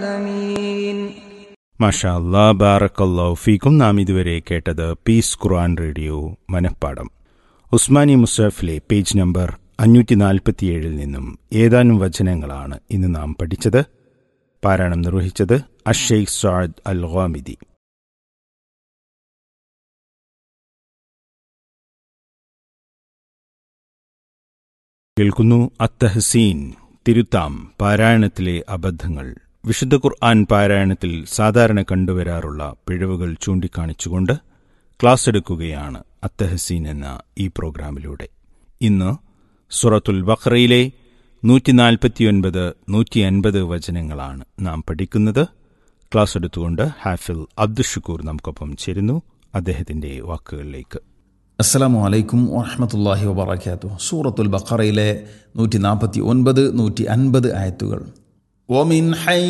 العالمين മാഷാ അല്ലാ ബാറക്കല്ലാഹു ഫീക്കും നാം ഇതുവരെ കേട്ടത് പീസ് ഖുർആൻ റേഡിയോ മനഃപ്പാടം ഉസ്മാനി മുസഫിലെ പേജ് നമ്പർ അഞ്ഞൂറ്റി നാൽപ്പത്തിയേഴിൽ നിന്നും ഏതാനും വചനങ്ങളാണ് ഇന്ന് നാം പഠിച്ചത് പാരായണം നിർവഹിച്ചത് അഷെയ്ഖ് സാദ് അൽ ഖാമിദി കേൾക്കുന്നു അത്തഹസീൻ തിരുത്താം പാരായണത്തിലെ അബദ്ധങ്ങൾ വിശുദ്ധ ഖുർആൻ പാരായണത്തിൽ സാധാരണ കണ്ടുവരാറുള്ള പിഴവുകൾ ചൂണ്ടിക്കാണിച്ചുകൊണ്ട് ക്ലാസ് എടുക്കുകയാണ് അത്തഹസീൻ എന്ന ഈ പ്രോഗ്രാമിലൂടെ ഇന്ന് സുറത്തുൽ ബഖറയിലെ നൂറ്റി നാൽപ്പത്തിയൊൻപത് നൂറ്റി അൻപത് വചനങ്ങളാണ് നാം പഠിക്കുന്നത് ക്ലാസ് എടുത്തുകൊണ്ട് ഹാഫിൽ അബ്ദുഷക്കൂർ നമുക്കൊപ്പം ചേരുന്നു അദ്ദേഹത്തിന്റെ വാക്കുകളിലേക്ക് അസ്സലാമു അലൈക്കും വറഹമത്തല്ലാഹി വബർക്കാത്തു സൂറത്തുൽ ബഖറയിലെ നൂറ്റി നാൽപ്പത്തി ഒൻപത് നൂറ്റി അൻപത് ആയത്തുകൾ ومن حي